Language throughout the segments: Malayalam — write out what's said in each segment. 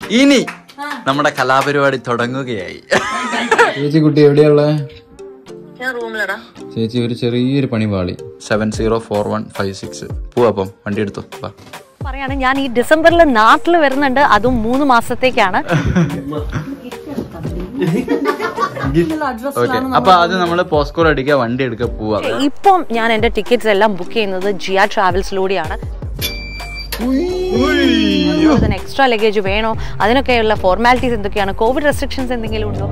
ഇനി നമ്മുടെ കലാപരിപാടി തുടങ്ങുകയായി ചേച്ചി കുട്ടി എവിടെയുള്ളേ ഞാൻ റൂമിലടാ ചേച്ചി ഒരു ചെറിയൊരു പണി പാളി seven zero four one five six പോവാപ്പം വണ്ടി എടുത്തു വാ പറയാണ് ഞാൻ ഈ ഡിസംബറിൽ നാട്ടിൽ വരുന്നുണ്ട് അതും മൂന്ന് മാസത്തേക്കാണ് ഓക്കെ അപ്പൊ അത് നമ്മള് പോസ്കോർ അടിക്കുക വണ്ടി എടുക്കുക പോവാ ഇപ്പം ഞാൻ എന്റെ ടിക്കറ്റ്സ് എല്ലാം ബുക്ക് ചെയ്യുന്നത് ജിയ ട്രാവൽസിലൂടെയാണ് എക്സ്ട്രാ ലഗേജ് വേണോ അതിനൊക്കെയുള്ള ഫോർമാലിറ്റീസ് എന്തൊക്കെയാണ് കോവിഡ് റെസ്ട്രിക്ഷൻസ് എന്തെങ്കിലും ഉണ്ടോ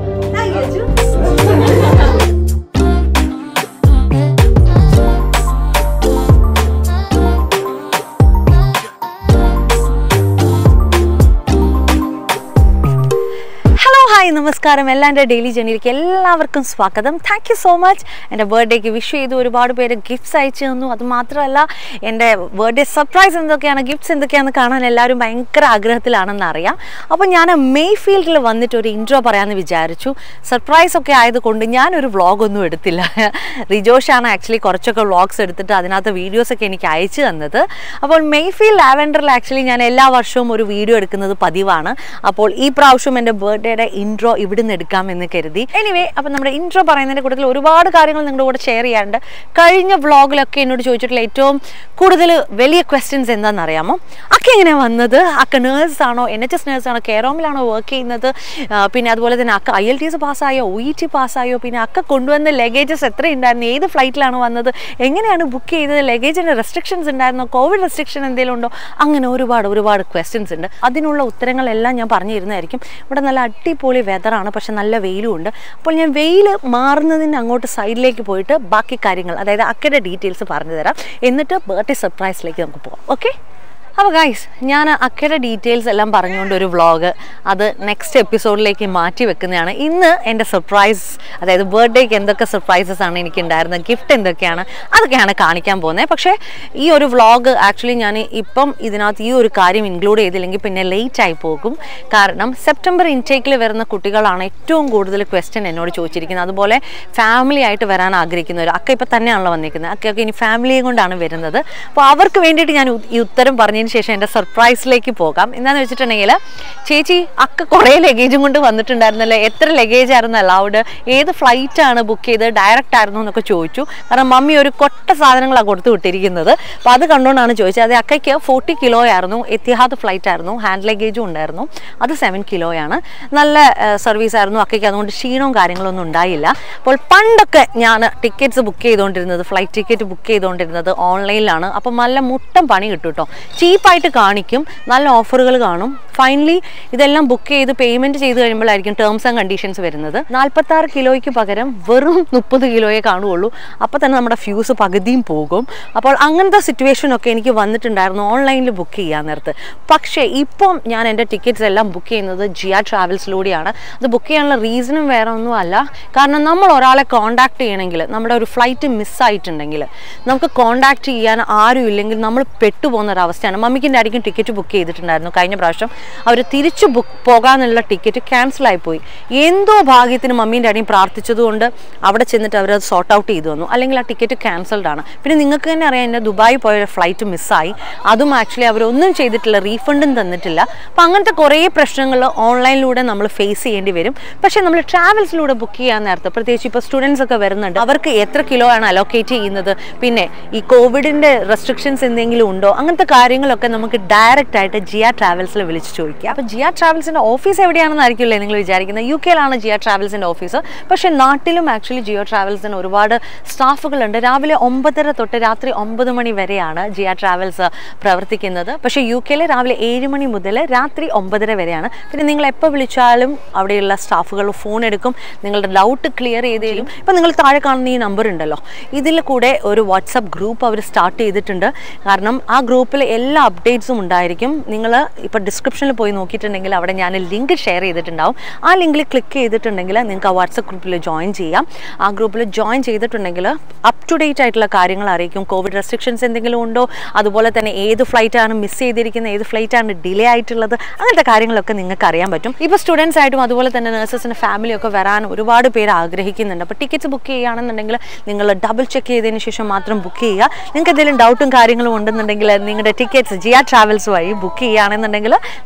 ഹലോ ഹായ് നമസ്കാരം എല്ലാം എൻ്റെ ഡെയിലി ജേണിയിലേക്ക് എല്ലാവർക്കും സ്വാഗതം താങ്ക് യു സോ മച്ച് എൻ്റെ ബർത്ത്ഡേക്ക് വിഷ് ചെയ്തു ഒരുപാട് പേര് ഗിഫ്റ്റ്സ് അയച്ചു തന്നു അത് മാത്രമല്ല എൻ്റെ ബർത്ത്ഡേ സർപ്രൈസ് എന്തൊക്കെയാണ് ഗിഫ്റ്റ്സ് എന്തൊക്കെയാണെന്ന് കാണാൻ എല്ലാവരും ഭയങ്കര ആഗ്രഹത്തിലാണെന്ന് അറിയാം അപ്പോൾ ഞാൻ മെയ് ഫീൽഡിൽ വന്നിട്ട് ഒരു ഇൻട്രോ പറയാമെന്ന് വിചാരിച്ചു സർപ്രൈസ് ഒക്കെ ആയതുകൊണ്ട് ഞാനൊരു വ്ളോഗൊന്നും എടുത്തില്ല റിജോഷാണ് ആക്ച്വലി കുറച്ചൊക്കെ വ്ളോഗ്സ് എടുത്തിട്ട് അതിനകത്ത് വീഡിയോസൊക്കെ എനിക്ക് അയച്ചു തന്നത് അപ്പോൾ മെയ് ഫീൽഡ് ലാവൻഡറിൽ ആക്ച്വലി ഞാൻ എല്ലാ വർഷവും ഒരു വീഡിയോ എടുക്കുന്നത് പതിവാണ് അപ്പോൾ ഈ പ്രാവശ്യം എൻ്റെ ബർത്ത്ഡേയുടെ ഇൻട്രോ ഇവിടുന്ന് എടുക്കാമെന്ന് കരുതി എനിവേ അപ്പം നമ്മുടെ ഇൻട്രോ പറയുന്നതിൻ്റെ കൂട്ടത്തിൽ ഒരുപാട് കാര്യങ്ങൾ നിങ്ങളുടെ കൂടെ ഷെയർ ചെയ്യാറുണ്ട് കഴിഞ്ഞ വ്ളോഗിലൊക്കെ എന്നോട് ചോദിച്ചിട്ടുള്ള ഏറ്റവും കൂടുതൽ വലിയ ക്വസ്റ്റ്യൻസ് എന്താണെന്ന് അറിയാമോ അക്ക എങ്ങനെയാണ് വന്നത് അക്ക നേഴ്സ് ആണോ എൻ എച്ച് എസ് നേഴ്സ് ആണോ കെയറോമിലാണോ വർക്ക് ചെയ്യുന്നത് ആ, പിന്നെ അതുപോലെ തന്നെ അക്ക ഐ എൽ ടി എസ് പാസ്സായോ ഒ ഇ ടി പാസ്സായോ പിന്നെ അക്ക കൊണ്ടുവന്ന ലഗേജസ് എത്ര ഉണ്ടായിരുന്നു ഏത് ഫ്ലൈറ്റിലാണ് വന്നത് എങ്ങനെയാണ് ബുക്ക് ചെയ്തത് ലഗേജിൻ്റെ റെസ്ട്രിക്ഷൻസ് ഉണ്ടായിരുന്നോ കോവിഡ് റെസ്ട്രിക്ഷൻ എന്തെങ്കിലും ഉണ്ടോ അങ്ങനെ ഒരുപാട് ഒരുപാട് ക്വസ്റ്റ്യൻസ് ഉണ്ട് അതിനുള്ള ഉത്തരങ്ങളെല്ലാം ഞാൻ പറഞ്ഞു തരുന്നതായിരിക്കും ഇവിടെ നല്ല അടിപൊളി വെതറാണ് പക്ഷെ നല്ല വെയിലും ഉണ്ട് അപ്പോൾ ഞാൻ വെയിൽ മാറുന്നതിന് അങ്ങോട്ട് സൈഡിലേക്ക് പോയിട്ട് ബാക്കി കാര്യങ്ങൾ അതായത് അക്കയുടെ ഡീറ്റെയിൽസ് പറഞ്ഞു തരാം എന്നിട്ട് ബർത്ത്ഡേ സർപ്രൈസിലേക്ക് നമുക്ക് പോകാം ഓക്കെ അപ്പോൾ ഗൈസ് ഞാൻ അക്കയുടെ ഡീറ്റെയിൽസ് എല്ലാം പറഞ്ഞുകൊണ്ട് ഒരു വ്ളോഗ് അത് നെക്സ്റ്റ് എപ്പിസോഡിലേക്ക് മാറ്റി വെക്കുന്നതാണ് ഇന്ന് എൻ്റെ സർപ്രൈസ് അതായത് ബർത്ത്ഡേക്ക് എന്തൊക്കെ സർപ്രൈസസ് ആണ് എനിക്ക് ഉണ്ടായിരുന്നത് ഗിഫ്റ്റ് എന്തൊക്കെയാണ് അതൊക്കെയാണ് കാണിക്കാൻ പോകുന്നത് പക്ഷേ ഈ ഒരു വ്ളോഗ് ആക്ച്വലി ഞാൻ ഇപ്പം ഇതിനകത്ത് ഈ ഒരു കാര്യം ഇൻക്ലൂഡ് ചെയ്തില്ലെങ്കിൽ പിന്നെ ലേറ്റ് ആയി പോകും കാരണം സെപ്റ്റംബർ ഇൻടേക്കിൽ വരുന്ന കുട്ടികളാണ് ഏറ്റവും കൂടുതൽ ക്വസ്റ്റ്യൻ എന്നോട് ചോദിച്ചിരിക്കുന്നത് അതുപോലെ ഫാമിലി ആയിട്ട് വരാൻ ആഗ്രഹിക്കുന്നവർ അക്ക ഇപ്പം തന്നെയാണല്ലോ വന്നിരിക്കുന്നത് അക്കയൊക്കെ ഇനി ഫാമിലിയും കൊണ്ടാണ് വരുന്നത് അപ്പോൾ അവർക്ക് വേണ്ടിയിട്ട് ഞാൻ ഉ- ഈ ഉത്തരം പറഞ്ഞതിന് ശേഷം എൻ്റെ സർപ്രൈസിലേക്ക് പോകാം എന്താണെന്ന് വെച്ചിട്ടുണ്ടെങ്കിൽ ചേച്ചി അക്ക കുറേ ലഗേജും കൊണ്ട് വന്നിട്ടുണ്ടായിരുന്നല്ലോ എത്ര ലഗേജ് ആയിരുന്നു അലൗഡ് ഏത് ഫ്ലൈറ്റ് ആണ് ബുക്ക് ചെയ്ത് ഡയറക്റ്റ് ആയിരുന്നു എന്നൊക്കെ ചോദിച്ചു കാരണം മമ്മി ഒരു കൊട്ട സാധനങ്ങളാണ് കൊടുത്തു വിട്ടിരിക്കുന്നത് അപ്പോൾ അത് കണ്ടുകൊണ്ടാണ് ചോദിച്ചത് അത് അക്കയ്ക്ക് ഫോർട്ടി കിലോ ആയിരുന്നു എത്തിഹാദ് ഫ്ലൈറ്റ് ആയിരുന്നു ഹാൻഡ് ലഗേജും ഉണ്ടായിരുന്നു അത് സെവൻ കിലോയാണ് നല്ല സർവീസ് ആയിരുന്നു അക്കയ്ക്ക് അതുകൊണ്ട് ക്ഷീണവും കാര്യങ്ങളൊന്നും ഉണ്ടായില്ല അപ്പോൾ പണ്ടൊക്കെ ഞാൻ ടിക്കറ്റ്സ് ബുക്ക് ചെയ്തുകൊണ്ടിരുന്നത് ഫ്ലൈറ്റ് ടിക്കറ്റ് ബുക്ക് ചെയ്തുകൊണ്ടിരുന്നത് ഓൺലൈനിലാണ് അപ്പം നല്ല മുട്ടം പണി കിട്ടും കേട്ടോ ചീപ്പായിട്ട് കാണിക്കും നല്ല ഓഫറുകൾ കാണും ഫൈനലി ഇതെല്ലാം ബുക്ക് ചെയ്ത് പേയ്മെന്റ് ചെയ്ത് കഴിയുമ്പോഴായിരിക്കും ടേംസ് ആൻഡ് കണ്ടീഷൻസ് വരുന്നത് നാൽപ്പത്തി ആറ് കിലോയ്ക്ക് പകരം വെറും മുപ്പത് കിലോയെ കാണുകയുള്ളൂ അപ്പോൾ തന്നെ നമ്മുടെ ഫ്യൂസ് പകുതിയും പോകും അപ്പോൾ അങ്ങനത്തെ സിറ്റുവേഷൻ ഒക്കെ എനിക്ക് വന്നിട്ടുണ്ടായിരുന്നു ഓൺലൈനിൽ ബുക്ക് ചെയ്യാൻ നേരത്ത് പക്ഷേ ഇപ്പം ഞാൻ എൻ്റെ ടിക്കറ്റ്സ് എല്ലാം ബുക്ക് ചെയ്യുന്നത് ജിയ ട്രാവൽസിലൂടെയാണ് അത് ബുക്ക് ചെയ്യാനുള്ള റീസണും വേറെ ഒന്നുമല്ല കാരണം നമ്മൾ ഒരാളെ കോൺടാക്ട് ചെയ്യണമെങ്കിൽ നമ്മുടെ ഒരു ഫ്ലൈറ്റ് മിസ്സായിട്ടുണ്ടെങ്കിൽ നമുക്ക് കോൺടാക്ട് ചെയ്യാൻ ആരും ഇല്ലെങ്കിൽ നമ്മൾ പെട്ടുപോകുന്ന ഒരവസ്ഥയാണ് മമ്മിക്കും ഡാഡിക്കും ടിക്കറ്റ് ബുക്ക് ചെയ്തിട്ടുണ്ടായിരുന്നു കഴിഞ്ഞ പ്രാവശ്യം അവർ തിരിച്ചു ബുക്ക് പോകാനുള്ള ടിക്കറ്റ് ക്യാൻസൽ ആയിപ്പോയി എന്തോ ഭാഗ്യത്തിന് മമ്മിയും ഡാഡിയും പ്രാർത്ഥിച്ചതുകൊണ്ട് അവിടെ ചെന്നിട്ട് അവരത് സോർട്ട് ഔട്ട് ചെയ്തു വന്നു അല്ലെങ്കിൽ ആ ടിക്കറ്റ് ക്യാൻസൽഡ് ആണ് പിന്നെ നിങ്ങൾക്ക് തന്നെ അറിയാം എൻ്റെ ദുബായി പോയ ഫ്ലൈറ്റ് മിസ്സായി അതും ആക്ച്വലി അവരൊന്നും ചെയ്തിട്ടില്ല റീഫണ്ടും തന്നിട്ടില്ല അപ്പം അങ്ങനത്തെ കുറേ പ്രശ്നങ്ങൾ ഓൺലൈനിലൂടെ നമ്മൾ ഫേസ് ചെയ്യേണ്ടി വരും പക്ഷേ നമ്മൾ ട്രാവൽസിലൂടെ ബുക്ക് ചെയ്യാൻ നേരത്തെ പ്രത്യേകിച്ച് ഇപ്പോൾ സ്റ്റുഡൻസ് ഒക്കെ വരുന്നുണ്ട് അവർക്ക് എത്ര കിലോ ആണ് അലോക്കേറ്റ് ചെയ്യുന്നത് പിന്നെ ഈ കോവിഡിൻ്റെ റെസ്ട്രിക്ഷൻസ് എന്തെങ്കിലും ഉണ്ടോ അങ്ങനത്തെ കാര്യങ്ങളൊക്കെ നമുക്ക് ഡയറക്റ്റ് ആയിട്ട് ജിയ ട്രാവൽസിൽ വിളിച്ച് ചോദിക്കാം അപ്പോൾ ജിയ ട്രാവൽസിൻ്റെ ഓഫീസ് എവിടെയാണെന്നായിരിക്കില്ലേ നിങ്ങൾ വിചാരിക്കുന്നത് യു കെയിലാണ് ജിയ ട്രാവൽസിൻ്റെ ഓഫീസ് പക്ഷേ നാട്ടിലും ആക്ച്വലി ജിയോ ട്രാവൽസിന് ഒരുപാട് സ്റ്റാഫുകളുണ്ട് രാവിലെ ഒമ്പതര തൊട്ട് രാത്രി ഒമ്പത് മണി വരെയാണ് ജിയ ട്രാവൽസ് പ്രവർത്തിക്കുന്നത് പക്ഷേ യു കെയിൽ രാവിലെ ഏഴ് മണി മുതൽ രാത്രി ഒമ്പതര വരെയാണ് പിന്നെ നിങ്ങൾ എപ്പോൾ വിളിച്ചാലും അവിടെയുള്ള സ്റ്റാഫുകൾ ഫോൺ എടുക്കും നിങ്ങളുടെ ഡൗട്ട് ക്ലിയർ ചെയ്ത് തരും ഇപ്പം നിങ്ങൾ താഴെ കാണുന്ന ഈ നമ്പർ ഉണ്ടല്ലോ ഇതിൽ കൂടെ ഒരു വാട്സപ്പ് ഗ്രൂപ്പ് അവർ സ്റ്റാർട്ട് ചെയ്തിട്ടുണ്ട് കാരണം ആ ഗ്രൂപ്പിൽ എല്ലാ അപ്ഡേറ്റ്സും ഉണ്ടായിരിക്കും നിങ്ങൾ ഇപ്പോൾ ഡിസ്ക്രിപ്ഷനിൽ പോയി നോക്കിയിട്ടുണ്ടെങ്കിൽ അവിടെ ഞാൻ ലിങ്ക് ഷെയർ ചെയ്തിട്ടുണ്ടാവും ആ ലിങ്കിൽ ക്ലിക്ക് ചെയ്തിട്ടുണ്ടെങ്കിൽ നിങ്ങൾക്ക് ആ വാട്സപ്പ് ഗ്രൂപ്പിൽ ജോയിൻ ചെയ്യാം ആ ഗ്രൂപ്പിൽ ജോയിൻ ചെയ്തിട്ടുണ്ടെങ്കിൽ അപ് ടു ഡേറ്റ് ആയിട്ടുള്ള കാര്യങ്ങൾ അറിയിക്കും കോവിഡ് റെസ്ട്രിക്ഷൻസ് എന്തെങ്കിലും ഉണ്ടോ അതുപോലെ തന്നെ ഏത് ഫ്ലൈറ്റ് ആണ് മിസ് ചെയ്തിരിക്കുന്നത് ഏത് ഫ്ലൈറ്റ് ആണ് ഡിലേ ആയിട്ടുള്ളത് അങ്ങനത്തെ കാര്യങ്ങളൊക്കെ നിങ്ങൾക്ക് അറിയാൻ പറ്റും ഇപ്പോൾ സ്റ്റുഡൻസ് ആയിട്ടും അതുപോലെ തന്നെ നഴ്സസിൻ്റെ ഫാമിലിയൊക്കെ വരാൻ ഒരുപാട് പേര് ആഗ്രഹിക്കുന്നുണ്ട് അപ്പോൾ ടിക്കറ്റ്സ് ബുക്ക് ചെയ്യുകയാണെന്നുണ്ടെങ്കിൽ നിങ്ങൾ ഡബിൾ ചെക്ക് ചെയ്തതിന് ശേഷം മാത്രം ബുക്ക് ചെയ്യുക നിങ്ങൾക്ക് എന്തെങ്കിലും ഡൗട്ടും കാര്യങ്ങളും ഉണ്ടെന്നുണ്ടെങ്കിൽ നിങ്ങളുടെ ടിക്കറ്റ്സ് ജിയ ട്രാവൽസ് വഴി ബുക്ക് ചെയ്യുകയാണെന്നുണ്ടെങ്കിൽ നിങ്ങൾ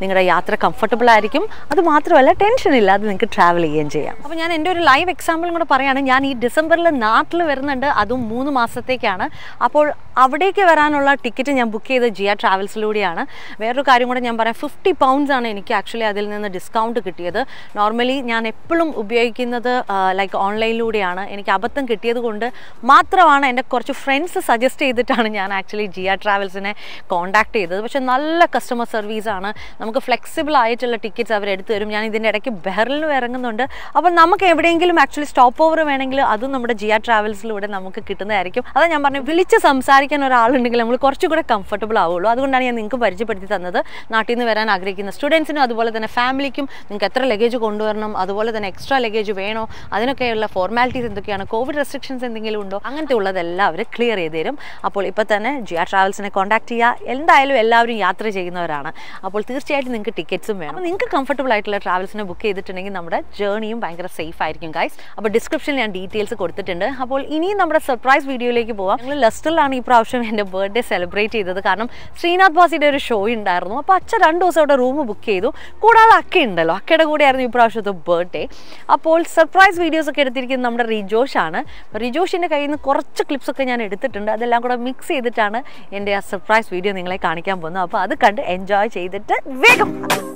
നിങ്ങളുടെ യാത്ര കംഫർട്ടബിൾ ആയിരിക്കും അത് മാത്രമല്ല ടെൻഷൻ ഇല്ലാതെ നിങ്ങൾക്ക് ട്രാവൽ ചെയ്യുകയും ചെയ്യാം അപ്പോൾ ഞാൻ എൻ്റെ ഒരു ലൈവ് എക്സാമ്പിളും കൂടെ പറയുകയാണ് ഞാൻ ഈ ഡിസംബറിൽ നാട്ടിൽ വരുന്നുണ്ട് അതും മൂന്ന് മാസത്തേക്കാണ് അപ്പോൾ അവിടേക്ക് വരാനുള്ള ടിക്കറ്റ് ഞാൻ ബുക്ക് ചെയ്തത് ജിയ ട്രാവൽസിലൂടെയാണ് വേറൊരു കാര്യം കൂടെ ഞാൻ പറയാം ഫിഫ്റ്റി പൗണ്ട്സ് ആണ് എനിക്ക് ആക്ച്വലി അതിൽ നിന്ന് ഡിസ്കൗണ്ട് കിട്ടിയത് നോർമലി ഞാൻ എപ്പോഴും ഉപയോഗിക്കുന്നത് ലൈക്ക് ഓൺലൈനിലൂടെയാണ് എനിക്ക് അബദ്ധം കിട്ടിയത് കൊണ്ട് മാത്രമാണ് എൻ്റെ കുറച്ച് ഫ്രണ്ട്സ് സജസ്റ്റ് ചെയ്തിട്ടാണ് ഞാൻ ആക്ച്വലി ജിയ ട്രാവൽസിനെ കോൺടാക്ട് ചെയ്തത് പക്ഷേ നല്ല കസ്റ്റമർ സർവീസാണ് നമുക്ക് ഫ്ലെക്സിബിൾ ആയിട്ടുള്ള ടിക്കറ്റ്സ് അവർ എടുത്തു തരും ഞാൻ ഇതിൻ്റെ ഇടയ്ക്ക് ബെഹറിലും ഇറങ്ങുന്നുണ്ട് അപ്പോൾ നമുക്ക് എവിടെയെങ്കിലും ആക്ച്വലി സ്റ്റോപ്പ് ഓവർ വേണമെങ്കിൽ അതും നമ്മുടെ ജിയ ട്രാവൽസിലൂടെ നമുക്ക് കിട്ടുന്നതായിരിക്കും അതാ ഞാൻ പറഞ്ഞു വിളിച്ച് സംസാരിക്കാൻ ഒരാളുണ്ടെങ്കിൽ നമ്മൾ കുറച്ചുകൂടെ കംഫർട്ടബിൾ ആവുള്ളൂ അതുകൊണ്ടാണ് ഞാൻ നിങ്ങൾക്ക് പരിചയപ്പെടുത്തി തന്നത് നാട്ടിൽ നിന്ന് വരാൻ ആഗ്രഹിക്കുന്ന സ്റ്റുഡൻസിനും അതുപോലെ തന്നെ ഫാമിലിക്കും നിങ്ങൾക്ക് എത്ര ലഗേജ് കൊണ്ടുവരണം അതുപോലെ തന്നെ എക്സ്ട്രാ ലഗേജ് വേണോ അതിനൊക്കെയുള്ള ഫോർമാലിറ്റീസ് എന്തൊക്കെയാണ് കോവിഡ് റെസ്ട്രിക്ഷൻസ് എന്തെങ്കിലും ഉണ്ടോ അങ്ങനത്തെ ഉള്ളതെല്ലാം അവർ ക്ലിയർ ചെയ്ത് തരും അപ്പോൾ ഇപ്പോൾ തന്നെ ജിയ ട്രാവൽസിനെ കോൺടാക്ട് ചെയ്യുക എന്തായാലും എല്ലാവരും യാത്ര ചെയ്യുന്നവരാണ് അപ്പോൾ തീർച്ചയായിട്ടും നിങ്ങൾക്ക് ടിക്കറ്റ്സും വേണം അപ്പോൾ നിങ്ങൾക്ക് കംഫർട്ടബിൾ ആയിട്ടുള്ള ട്രാവൽസിനെ ബുക്ക് ചെയ്തിട്ടുണ്ടെങ്കിൽ നമ്മുടെ ജേർണിയും ഭയങ്കര സേഫ് ആയിരിക്കും ഗൈസ് അപ്പോൾ ഡിസ്ക്രിപ്ഷനിൽ ഞാൻ ഡീറ്റെയിൽസ് കൊടുത്തിട്ടുണ്ട് അപ്പോൾ ഇനിയും നമ്മുടെ സർപ്രൈസ് വീഡിയോയിലേക്ക് പോവാം ഞങ്ങൾ ലെസ്റ്ററിലാണ് ഈ പ്രാവശ്യം എൻ്റെ ബർത്ത്ഡേ സെലിബ്രേറ്റ് ചെയ്തത് കാരണം ശ്രീനാഥ് ബാസിയുടെ ഒരു ഷോ ഉണ്ടായിരുന്നു അപ്പോൾ അച്ഛൻ രണ്ട് ദിവസം അവിടെ റൂം ബുക്ക് ചെയ്തു കൂടാതെ അക്ക ഉണ്ടല്ലോ അക്കയുടെ കൂടെയായിരുന്നു ഈ പ്രാവശ്യത്തെ ബർത്ത്ഡേ അപ്പോൾ സർപ്രൈസ് വീഡിയോസ് ഒക്കെ എടുത്തിരിക്കുന്നത് നമ്മുടെ റിജോഷ് ആണ് റിജോഷിൻ്റെ കയ്യിൽ നിന്ന് കുറച്ച് ക്ലിപ്സ് ഒക്കെ ഞാൻ എടുത്തിട്ടുണ്ട് അതെല്ലാം കൂടെ മിക്സ് ചെയ്തിട്ടാണ് എൻ്റെ ആ സർപ്രൈസ് വീഡിയോ നിങ്ങളെ കാണിക്കാൻ പോകുന്നത് അപ്പോൾ അത് കണ്ട് എൻജോയ് ചെയ്തിട്ട് വേഗം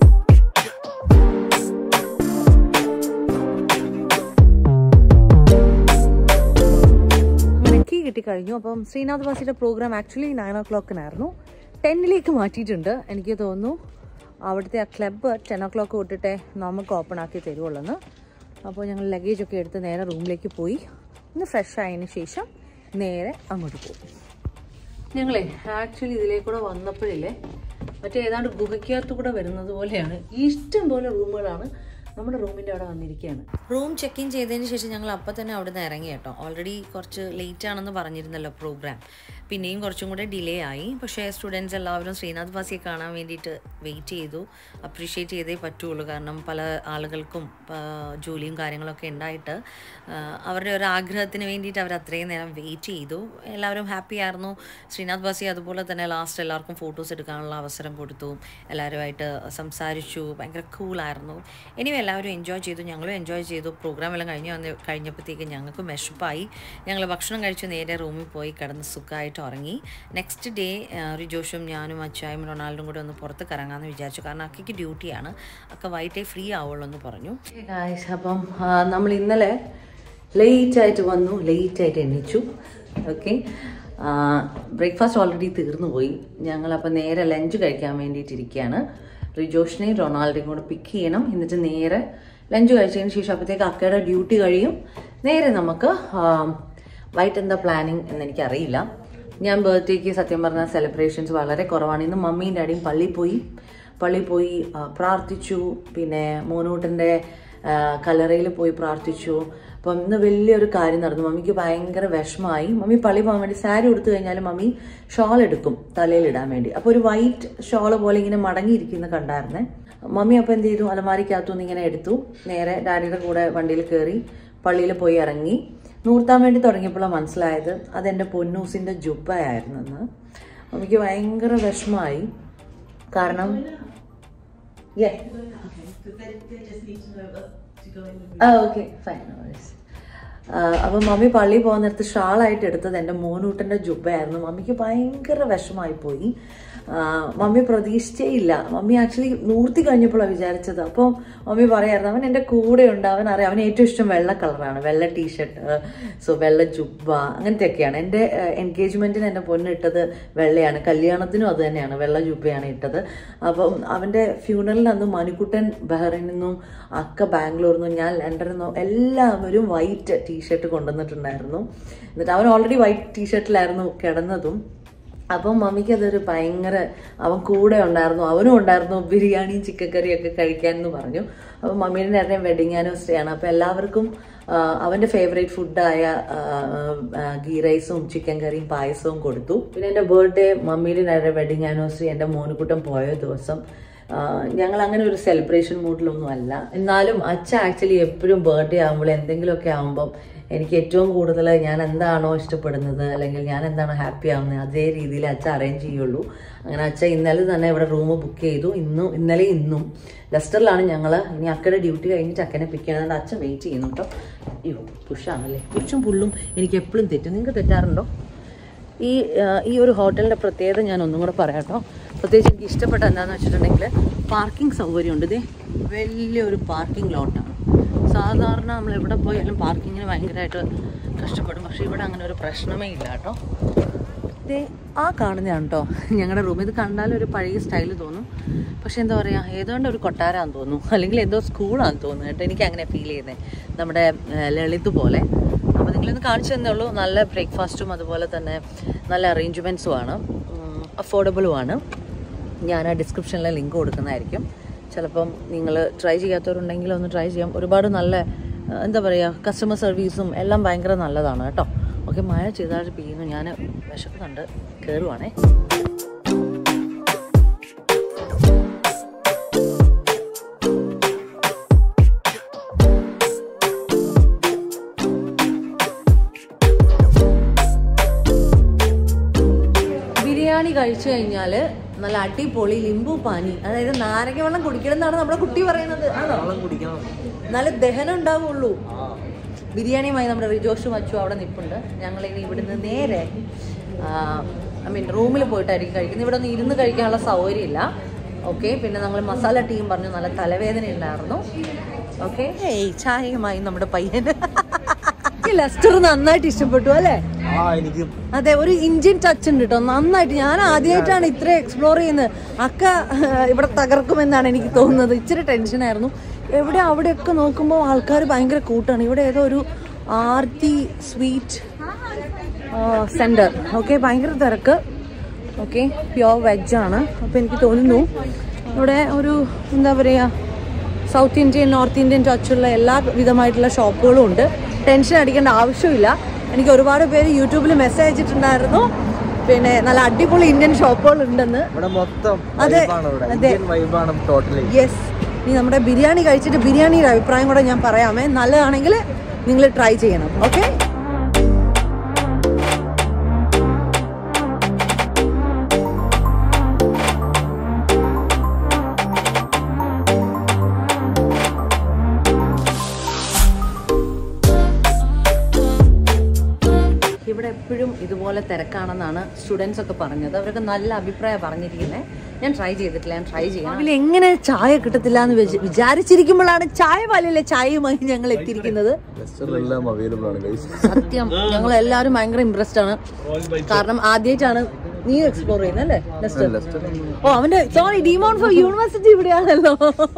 അങ്ങനെ കീ കിട്ടിക്കഴിഞ്ഞു അപ്പം ശ്രീനാഥ് ബാസിയുടെ പ്രോഗ്രാം ആക്ച്വലി നയൻ ഓ ക്ലോക്കിനായിരുന്നു ടെന്നിലേക്ക് മാറ്റിയിട്ടുണ്ട് എനിക്ക് തോന്നുന്നു അവിടുത്തെ ആ ക്ലബ്ബ് ടെൻ ഓ ക്ലോക്ക് തൊട്ടിട്ടേ നമുക്ക് ഓപ്പൺ ആക്കി തരുവുള്ളെന്ന് അപ്പോൾ ഞങ്ങൾ ലഗേജ് ഒക്കെ എടുത്ത് നേരെ റൂമിലേക്ക് പോയി ഒന്ന് ഫ്രഷ് ആയതിന് ശേഷം നേരെ അങ്ങോട്ട് പോകും ഞങ്ങളെ ആക്ച്വലി ഇതിലേക്കൂടെ വന്നപ്പോഴില്ലേ മറ്റേ ഏതാണ്ട് ഗുഹയ്ക്കകത്ത് കൂടെ വരുന്നത് പോലെയാണ് ഇഷ്ടം പോലെ റൂമുകളാണ് നമ്മുടെ റൂമിൻ്റെ അവിടെ വന്നിരിക്കുകയാണ് റൂം ചെക്ക് ഇൻ ചെയ്തതിന് ശേഷം ഞങ്ങൾ അപ്പം തന്നെ അവിടെ നിന്ന് ഇറങ്ങി കേട്ടോ ഓൾറെഡി കുറച്ച് ലേറ്റ് ആണെന്ന് പറഞ്ഞിരുന്നല്ലോ പ്രോഗ്രാം പിന്നെയും കുറച്ചും കൂടെ ഡിലേ ആയി പക്ഷേ സ്റ്റുഡൻസ് എല്ലാവരും ശ്രീനാഥ് ബാസിയെ കാണാൻ വേണ്ടിയിട്ട് വെയിറ്റ് ചെയ്തു അപ്രീഷിയേറ്റ് ചെയ്തേ പറ്റുള്ളൂ കാരണം പല ആളുകൾക്കും ആ, ജോലിയും കാര്യങ്ങളൊക്കെ ഉണ്ടായിട്ട് ആ, അവരുടെ ഒരു ആഗ്രഹത്തിന് വേണ്ടിയിട്ട് അവർ അത്രയും നേരം വെയിറ്റ് ചെയ്തു എല്ലാവരും ഹാപ്പി ആയിരുന്നു ശ്രീനാഥ് ബാസി അതുപോലെ തന്നെ ലാസ്റ്റ് എല്ലാവർക്കും ഫോട്ടോസ് എടുക്കാനുള്ള അവസരം കൊടുത്തു എല്ലാവരുമായിട്ട് സംസാരിച്ചു ഭയങ്കര കൂളായിരുന്നു ഇനിയും എല്ലാവരും എൻജോയ് ചെയ്തു ഞങ്ങളും എൻജോയ് ചെയ്തു പ്രോഗ്രാം എല്ലാം കഴിഞ്ഞ് വന്ന് കഴിഞ്ഞപ്പോഴത്തേക്ക് ഞങ്ങൾക്ക് മെഷപ്പായി ഞങ്ങൾ ഭക്ഷണം കഴിച്ച് നേരെ റൂമിൽ പോയി കിടന്ന് സുഖമായിട്ട് ഉറങ്ങി നെക്സ്റ്റ് ഡേ റിജോഷും ഞാനും അച്ചായും റൊണാൾഡും കൂടെ ഒന്ന് പുറത്ത് കറങ്ങാമെന്ന് വിചാരിച്ചു കാരണം അക്കയ്ക്ക് ഡ്യൂട്ടിയാണ് അക്ക വൈകിട്ടേ ഫ്രീ ആവുള്ളൂ എന്ന് പറഞ്ഞു ഗായ്സ് അപ്പം ആ, നമ്മൾ ഇന്നലെ ലേറ്റ് ആയിട്ട് വന്നു ലേറ്റ് ആയിട്ട് എണീച്ചു ഓക്കെ ബ്രേക്ക്ഫാസ്റ്റ് ഓൾറെഡി തീർന്നു പോയി ഞങ്ങളപ്പോൾ നേരെ ലഞ്ച് കഴിക്കാൻ വേണ്ടിയിട്ടിരിക്കുകയാണ് റിജോഷിനെയും റൊണാൾഡോയും കൂടെ പിക്ക് ചെയ്യണം എന്നിട്ട് നേരെ ലഞ്ച് കഴിച്ചതിന് ശേഷം അപ്പോഴത്തേക്ക് അക്കയുടെ ഡ്യൂട്ടി കഴിയും നേരെ നമുക്ക് ആ, വൈകിട്ട് എന്താ പ്ലാനിങ് എന്ന് എനിക്കറിയില്ല ഞാൻ ബർത്ത്ഡേക്ക് സത്യം പറഞ്ഞാൽ സെലിബ്രേഷൻസ് വളരെ കുറവാണ് ഇന്ന് മമ്മിയും ഡാഡിയും പള്ളിയിൽ പോയി പള്ളിയിൽ പോയി ആ, പ്രാർത്ഥിച്ചു പിന്നെ മോനൂട്ടൻ്റെ കല്ലറയിൽ പോയി പ്രാർത്ഥിച്ചു അപ്പം ഇന്ന് വലിയൊരു കാര്യം നടന്നു മമ്മിക്ക് ഭയങ്കര വിഷമമായി മമ്മി പള്ളി പോകാൻ വേണ്ടി സാരി ഉടുത്തു കഴിഞ്ഞാൽ മമ്മി ഷോൾ എടുക്കും തലയിൽ ഇടാൻ വേണ്ടി അപ്പോൾ ഒരു വൈറ്റ് ഷോൾ പോലെ ഇങ്ങനെ മടങ്ങിയിരിക്കുന്ന കണ്ടായിരുന്നേ മമ്മി അപ്പോൾ എന്ത് ചെയ്തു അലമാരിക്കകത്തുനിന്ന് ഇങ്ങനെ എടുത്തു നേരെ ഡാഡിയുടെ കൂടെ വണ്ടിയിൽ കയറി പള്ളിയിൽ പോയി ഇറങ്ങി നൂർത്താൻ വേണ്ടി തുടങ്ങിയപ്പോഴാണ് മനസ്സിലായത് അതെൻ്റെ പൊന്നൂസിൻ്റെ ജുബയായിരുന്നു എന്ന് മമ്മിക്ക് ഭയങ്കര വിഷമമായി കാരണം Yeah. ആ ഓക്കെ ഫൈൻ അപ്പം മമ്മി പള്ളിയിൽ പോകാൻ നേരത്ത് ഷാളായിട്ട് എടുത്തത് എൻ്റെ മോനൂട്ടൻ്റെ ജുബയായിരുന്നു മമ്മിക്ക് ഭയങ്കര വിഷമായി പോയി ആ, മമ്മി പ്രതീക്ഷിച്ചേ ഇല്ല മമ്മി ആക്ച്വലി നൂർത്തി കഴിഞ്ഞപ്പോഴാണ് വിചാരിച്ചത് അപ്പോൾ മമ്മി പറയായിരുന്നു അവൻ എൻ്റെ കൂടെ ഉണ്ട് അവൻ അറിയാം അവന് ഏറ്റവും ഇഷ്ടം വെള്ള കളറാണ് വെള്ള ടീഷർട്ട് സോ വെള്ള ജുബ അങ്ങനത്തെയൊക്കെയാണ് എൻ്റെ എൻഗേജ്മെൻറ്റിന് എൻ്റെ പൊന്നിട്ടത് വെള്ളയാണ് കല്യാണത്തിനും അത് തന്നെയാണ് വെള്ള ജുബയാണ് ഇട്ടത് അപ്പം അവൻ്റെ ഫ്യൂണലിന് അന്ന് മണിക്കുട്ടൻ ബഹ്റൈനിൽ നിന്നും അക്ക ബാംഗ്ലൂരിൽ നിന്നും ഞാൻ ലണ്ടനിൽ നിന്നും എല്ലാവരും വൈറ്റ് ടീഷർട്ട് കൊണ്ടുവന്നിട്ടുണ്ടായിരുന്നു എന്നിട്ട് അവൻ ഓൾറെഡി വൈറ്റ് ടീഷർട്ടിലായിരുന്നു കിടന്നതും അപ്പം മമ്മിക്ക് അതൊരു ഭയങ്കര അവൻ കൂടെ ഉണ്ടായിരുന്നു അവനും ഉണ്ടായിരുന്നു ബിരിയാണിയും ചിക്കൻ കറിയും ഒക്കെ കഴിക്കാൻ എന്ന് പറഞ്ഞു അപ്പം മമ്മീൻ്റെ നേരത്തെ വെഡിങ് ആനിവേഴ്സറി ആണ് അപ്പം എല്ലാവർക്കും ആ, അവൻ്റെ ഫേവറേറ്റ് ഫുഡായ ഗീ റൈസും ചിക്കൻ കറിയും പായസവും കൊടുത്തു പിന്നെ എൻ്റെ ബർത്ത്ഡേ മമ്മിയുടെ നേരെ വെഡിങ് ആനിവേഴ്സറി എൻ്റെ മോനുകുട്ടം പോയ ദിവസം ഞങ്ങൾ അങ്ങനെ ഒരു സെലിബ്രേഷൻ മൂഡിലൊന്നും അല്ല എന്നാലും അച്ഛ ആക്ച്വലി എപ്പോഴും ബർത്ത്ഡേ ആകുമ്പോൾ എന്തെങ്കിലുമൊക്കെ ആകുമ്പം എനിക്ക് ഏറ്റവും കൂടുതൽ ഞാൻ എന്താണോ ഇഷ്ടപ്പെടുന്നത് അല്ലെങ്കിൽ ഞാൻ എന്താണോ ഹാപ്പി ആവുന്നത് അതേ രീതിയിൽ അച്ഛൻ അറേഞ്ച് ചെയ്യുള്ളൂ അങ്ങനെ അച്ഛൻ ഇന്നലെ തന്നെ ഇവിടെ റൂം ബുക്ക് ചെയ്തു ഇന്നും ഇന്നലെ ഇന്നും ലെസ്റ്ററിലാണ് ഞങ്ങൾ ഇനി അക്കയുടെ ഡ്യൂട്ടി കഴിഞ്ഞിട്ട് അക്കനെ പിക്ക് ചെയ്യാനായിട്ട് അച്ഛൻ വെയിറ്റ് ചെയ്യുന്നു കേട്ടോ അയ്യോ പുഷാണല്ലേ പുഷും പുള്ളും എനിക്ക് എപ്പോഴും തെറ്റും നിങ്ങൾക്ക് തെറ്റാറുണ്ടോ ഈ ആ, ഈ ഒരു ഹോട്ടലിൻ്റെ പ്രത്യേകത ഞാൻ ഒന്നും കൂടെ പറയാം കേട്ടോ പ്രത്യേകിച്ച് എനിക്ക് ഇഷ്ടപ്പെട്ട എന്താണെന്ന് വെച്ചിട്ടുണ്ടെങ്കിൽ പാർക്കിംഗ് സൗകര്യമുണ്ട് ഇതേ വലിയൊരു പാർക്കിംഗ് ലോട്ടാണ് സാധാരണ നമ്മൾ എവിടെ പോയാലും പാർക്കിങ്ങിന് ഭയങ്കരമായിട്ട് കഷ്ടപ്പെടും പക്ഷേ ഇവിടെ അങ്ങനെ ഒരു പ്രശ്നമേ ഇല്ല കേട്ടോ ഇതേ ആ കാണുന്നതാണ് കേട്ടോ ഞങ്ങളുടെ റൂം ഇത് കണ്ടാൽ ഒരു പഴയ സ്റ്റൈല് തോന്നും പക്ഷെ എന്താ പറയുക ഏതാണ്ട് ഒരു കൊട്ടാരാന്ന് തോന്നുന്നു അല്ലെങ്കിൽ എന്തോ സ്കൂളാന്ന് തോന്നുന്നു കേട്ടോ എനിക്ക് അങ്ങനെ ഫീൽ ചെയ്യുന്നത് നമ്മുടെ ആ, ലളിത് പോലെ അപ്പോൾ നിങ്ങളൊന്ന് കാണിച്ചു തന്നേ ഉള്ളൂ നല്ല ബ്രേക്ക്ഫാസ്റ്റും അതുപോലെ തന്നെ നല്ല അറേഞ്ച്മെൻറ്റ്സും ആണ് അഫോർഡബിളും ആണ് ഞാൻ ആ ഡിസ്ക്രിപ്ഷനിലെ ലിങ്ക് കൊടുക്കുന്നതായിരിക്കും ചിലപ്പം നിങ്ങൾ ട്രൈ ചെയ്യാത്തവരുണ്ടെങ്കിൽ ഒന്ന് ട്രൈ ചെയ്യാം ഒരുപാട് നല്ല ആ, എന്താ പറയുക കസ്റ്റമർ സർവീസും എല്ലാം ഭയങ്കര നല്ലതാണ് കേട്ടോ ഓക്കെ മഴ ചെയ്താൽ പെയ്യുന്നു ഞാൻ വിശക്കുന്നുണ്ട് കയറുവാണേ ബിരിയാണി കഴിച്ചു കഴിഞ്ഞാൽ നല്ല അടിപൊളി ലിംബു പാനി അതായത് നാരങ്ങ വെള്ളം കുടിക്കണം എന്നാണ് നമ്മുടെ കുട്ടി പറയുന്നത് ആണോ നല്ല ദഹനം ഉണ്ടാവുള്ളൂ ബിരിയാണിയുമായി നമ്മുടെ റിജോഷും അച്ചു അവിടെ നിൽപ്പുണ്ട് ഞങ്ങൾ ഇനി ഇവിടുന്ന് നേരെ ഐ മീൻ റൂമിൽ പോയിട്ടായിരിക്കും കഴിക്കുന്നത് ഇവിടെ ഒന്നും ഇരുന്ന് കഴിക്കാനുള്ള സൗകര്യമില്ല ഓക്കെ പിന്നെ നമ്മൾ മസാല ടീം പറഞ്ഞു നല്ല തലവേദന ഉണ്ടായിരുന്നു ഓക്കെ ഏയ് ചായയുമായി നമ്മുടെ പയ്യന് ലെസ്റ്റർ നന്നായിട്ട് ഇഷ്ടപ്പെട്ടു അല്ലേ അതെ ഒരു ഇന്ത്യൻ ടച്ച് ഉണ്ട് കേട്ടോ നന്നായിട്ട് ഞാൻ ആദ്യമായിട്ടാണ് ഇത്ര എക്സ്പ്ലോർ ചെയ്യുന്നത് അക്ക ഏഹ്, ഇവിടെ തകർക്കുമെന്നാണ് എനിക്ക് തോന്നുന്നത് ഇച്ചിരി ടെൻഷനായിരുന്നു എവിടെ അവിടെയൊക്കെ നോക്കുമ്പോൾ ആൾക്കാർ ഭയങ്കര കൂട്ടാണ് ഇവിടെ ഏതോ ഒരു ആർത്തി സ്വീറ്റ് സെൻറ്റർ ഓക്കെ ഭയങ്കര തിരക്ക് ഓക്കെ പ്യോർ വെജാണ് അപ്പോൾ എനിക്ക് തോന്നുന്നു ഇവിടെ ഒരു എന്താ പറയുക സൗത്ത് ഇന്ത്യൻ നോർത്ത് ഇന്ത്യൻ ടച്ചുള്ള എല്ലാ വിധമായിട്ടുള്ള ഷോപ്പുകളും ഉണ്ട് ടെൻഷൻ അടിക്കേണ്ട ആവശ്യമില്ല എനിക്ക് ഒരുപാട് പേര് യൂട്യൂബിൽ മെസ്സേജ് അയച്ചിട്ടുണ്ടായിരുന്നു പിന്നെ നല്ല അടിപൊളി ഇന്ത്യൻ ഷോപ്പുകൾ ഉണ്ടെന്ന് ഇവിടെ മൊത്തം അതെ vibe ആണ് ഇവിടെ. അതെ ഇന്ത്യൻ വൈബാണ് ടോട്ടലി യെസ് ഇനി നമ്മുടെ ബിരിയാണി കഴിച്ചിട്ട് ബിരിയാണിയുടെ അഭിപ്രായം കൂടെ ഞാൻ പറയാമേ നല്ലതാണെങ്കിൽ നിങ്ങൾ ട്രൈ ചെയ്യണം ഓക്കെ ഇവിടെ എപ്പോഴും ഇതുപോലെ തിരക്കാണെന്നാണ് സ്റ്റുഡൻസ് ഒക്കെ പറഞ്ഞത് അവരൊക്കെ നല്ല അഭിപ്രായം പറഞ്ഞിരിക്കുന്നത് ഞാൻ ട്രൈ ചെയ്തിട്ടില്ല ഞാൻ ട്രൈ ചെയ്യാം അതിൽ എങ്ങനെ ചായ കിട്ടത്തില്ല എന്ന് വിചാ- വിചാരിച്ചിരിക്കുമ്പോഴാണ് ചായ പാലിലെ ചായയുമായി ഞങ്ങൾ എത്തിയിരിക്കുന്നത് എല്ലാം അവൈലബിൾ ആണ് ഗൈസ് സത്യം ഞങ്ങൾ എല്ലാവരും ഭയങ്കര ഇമ്പ്രസ്ഡ് ആണ് കാരണം ആദ്യമായിട്ടാണ് നീ എക്സ്പ്ലോർ ചെയ്യുന്നത് അല്ലേ ലെസ്റ്റർ ഓ അവന്റെ സോറി ഡിമോൺ ഫോർ യൂണിവേഴ്സിറ്റി ഇവിടെയാണല്ലോ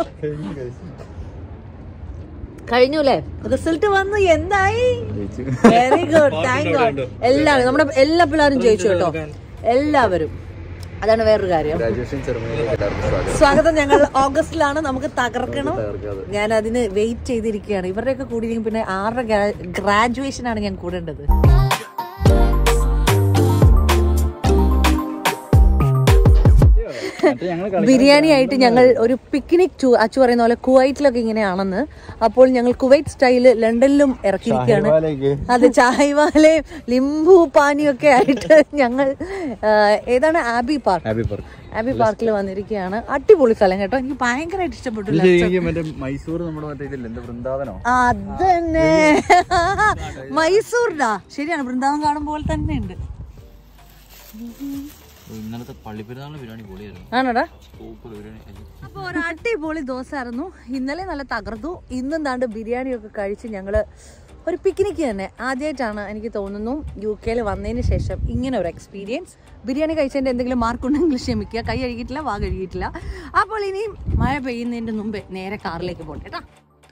കഴിഞ്ഞു അല്ലേ റിസൾട്ട് വന്നു എന്തായി വെരി ഗുഡ് താങ്ക് ഗോഡ് എല്ലാവരും നമ്മുടെ എല്ലാ പിള്ളേരും ജയിച്ചു കേട്ടോ എല്ലാവരും അതാണ് വേറൊരു കാര്യം ഗ്രാജുവേഷൻ സെറമണിയിലേക്ക് എല്ലാവർക്കും സ്വാഗതം സ്വാഗതം ഞങ്ങൾ ഓഗസ്റ്റിലാണ് നമുക്ക് തകർക്കണം ഞാൻ അതിന് വെയിറ്റ് ചെയ്തിരിക്കുകയാണ് ഇവരുടെയൊക്കെ കൂടിയിരിക്കും പിന്നെ ആരുടെ ഗ്രാജുവേഷൻ ആണ് ഞാൻ കൂടേണ്ടത് ബിരിയാണി ആയിട്ട് ഞങ്ങൾ ഒരു പിക്നിക് ടൂർ അച്ചു പറയുന്ന പോലെ കുവൈറ്റിലൊക്കെ ഇങ്ങനെയാണെന്ന് അപ്പോൾ ഞങ്ങൾ കുവൈറ്റ് സ്റ്റൈല് ലണ്ടനിലും ഇറക്കിയിരിക്കുകയാണ് അതെ ചായവാലയും ലിംബു പാനിയും ഒക്കെ ആയിട്ട് ഞങ്ങൾ ആ, ഏതാണ് Abbey park happy park Abbey പാർക്കിൽ വന്നിരിക്കുകയാണ് അടിപൊളി സ്ഥലം കേട്ടോ എനിക്ക് ഭയങ്കരമായിട്ട് ഇഷ്ടപ്പെട്ടു ലെസ്റ്റർ. മറ്റേ മൈസൂർ നമ്മുടെ മറ്റേ ഇതില്ല എന്താ വൃന്ദാവനോ അതന്നെ മൈസൂറിലാ ശരിയാണ് വൃന്ദാവൻ കാണുമ്പോൾ തന്നെ ഉണ്ട് ഇന്നലത്തെ പള്ളിപ്പെരുന്നാളിന് ബിരിയാണി പൊളിയായിരുന്നു ആണോടാ സൂപ്പർ ബിരിയാണി അപ്പൊ ഒരു അടിപൊളി ദിവസമായിരുന്നു ഇന്നലെ നല്ല തകർത്തു ഇന്നും താണ്ട് ബിരിയാണി ഒക്കെ കഴിച്ച് ഞങ്ങള് ഒരു പിക്നിക്ക് തന്നെ ആദ്യമായിട്ടാണ് എനിക്ക് തോന്നുന്നു യു കെയിൽ വന്നതിന് ശേഷം ഇങ്ങനെ ഒരു എക്സ്പീരിയൻസ് ബിരിയാണി കഴിച്ചതിന്റെ എന്തെങ്കിലും മാർക്ക് ഉണ്ടെങ്കിൽ ക്ഷമിക്കുക കൈ കഴുകിയിട്ടില്ല വാ കഴുകിയിട്ടില്ല അപ്പോൾ ഇനിയും മഴ പെയ്യുന്നതിന്റെ മുമ്പേ നേരെ കാറിലേക്ക് പോട്ടെ കേട്ടോ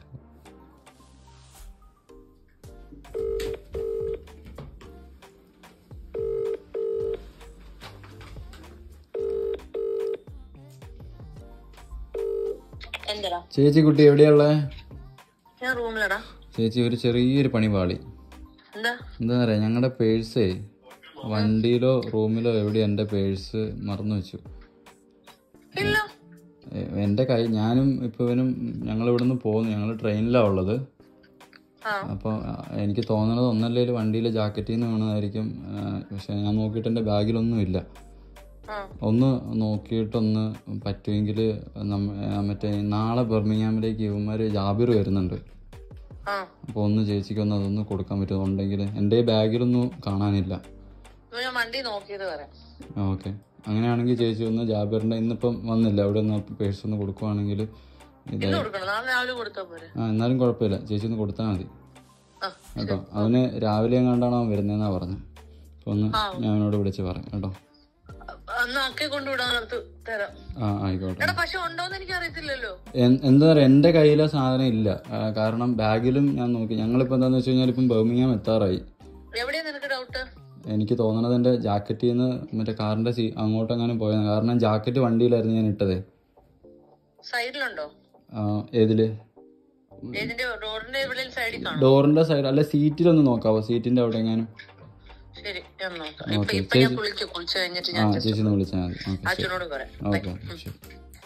എന്തെടാ ചേച്ചി കുട്ടി എവിടെയുള്ള ഞാൻ റൂമിലടാ ചേച്ചി ഒരു ചെറിയൊരു പണി പാളി എന്താ എന്താ പറയാ ഞങ്ങളുടെ പേഴ്സേ വണ്ടിയിലോ റൂമിലോ എവിടെയോ എൻ്റെ പേഴ്സ് മറന്നു വെച്ചു ഇല്ല എ- എൻ്റെ കൈ ഞാനും ഇപ്പൊ ഇവനും ഞങ്ങൾ ഇവിടുന്ന് പോകുന്നു ഞങ്ങൾ ട്രെയിനിലാണ് ഉള്ളത് അപ്പോൾ എനിക്ക് തോന്നുന്നത് ഒന്നല്ലേൽ വണ്ടിയിലെ ജാക്കറ്റിൽ നിന്ന് വീണതായിരിക്കും ആ, പക്ഷെ ഞാൻ നോക്കിയിട്ട് എൻ്റെ ബാഗിലൊന്നും ഇല്ല ഒന്ന് നോക്കിയിട്ടൊന്ന് പറ്റുമെങ്കിൽ മറ്റേ നാളെ ബെർമിങ്ങാമിലേക്ക് ഇവന്മാർ ജാബിർ വരുന്നുണ്ട് ആ അപ്പോൾ ഒന്ന് ചേച്ചിക്ക് ഒന്ന് അതൊന്ന് കൊടുക്കാൻ പറ്റുന്നുണ്ടെങ്കിൽ എൻ്റെ ബാഗിലൊന്നും കാണാനില്ല ഇപ്പൊ ഞാൻ വണ്ടി നോക്കിയത് വരാം ഓക്കെ അങ്ങനെയാണെങ്കിൽ ചേച്ചി ഒന്ന് ജാബിറിൻ്റെ ഇന്നിപ്പം വന്നില്ല അവിടെ ഒന്ന് പേഴ്സ് ഒന്ന് കൊടുക്കുവാണെങ്കിൽ ഇത് ഇന്ന് കൊടുക്കണം നാളെ രാവിലെ കൊടുത്താ പോരെ ആ എന്നാലും കുഴപ്പമില്ല ചേച്ചി ഒന്ന് കൊടുത്താൽ മതി ആ കേട്ടോ അവന് രാവിലെ എങ്ങാണ്ടാണ് അവൻ വരുന്നതെന്നാ പറഞ്ഞത് അപ്പോൾ ഒന്ന് ഞാൻ അവനോട് വിളിച്ച് പറയാം കേട്ടോ അന്ന് അക്കെ കൊണ്ടുവിടാൻ നേരത്ത് തരാം ആ ആയിക്കോട്ടെ എടാ പക്ഷെ ഉണ്ടോന്ന് എനിക്ക് അറിയത്തില്ലല്ലോ എൻ- എന്താ പറയുക എൻ്റെ കയ്യിലെ സാധനം ഇല്ല ആ, കാരണം ബാഗിലും ഞാൻ നോക്കി ഞങ്ങളിപ്പോൾ എന്താണെന്ന് വെച്ച് കഴിഞ്ഞാൽ ഇപ്പം ബർമിങ്ങാം എത്താറായി എവിടെയാ നിനക്ക് ഡൗട്ട് എനിക്ക് തോന്നണത് എൻ്റെ ജാക്കറ്റിൽ നിന്ന് മറ്റേ കാറിൻ്റെ സീ അങ്ങോട്ടെങ്ങാനും പോയത് കാരണം ജാക്കറ്റ് വണ്ടിയിലായിരുന്നു ഞാൻ ഇട്ടതേ സൈഡിലുണ്ടോ ആ, ഏതില് ഏതിന്റെ റോഡിന്റെ എവിടെയും സൈഡിൽ കാണും ഡോറിൻ്റെ സൈഡ് അല്ല സീറ്റിലൊന്ന് നോക്കാവോ സീറ്റിൻ്റെ അവിടെ എങ്ങാനും ശരി ഞാൻ നോക്കാം ഇപ്പൊ ഓക്കെ ഇപ്പൊ ഞാൻ കുളിച്ചു കുളിച്ചു കഴിഞ്ഞിട്ട് ആ ഞാൻ ചേച്ചി ഒന്ന് വിളിച്ചാൽ മതി ഓക്കെ ശരി അച്ഛനോട് പറയാം ഓക്കെ ശരി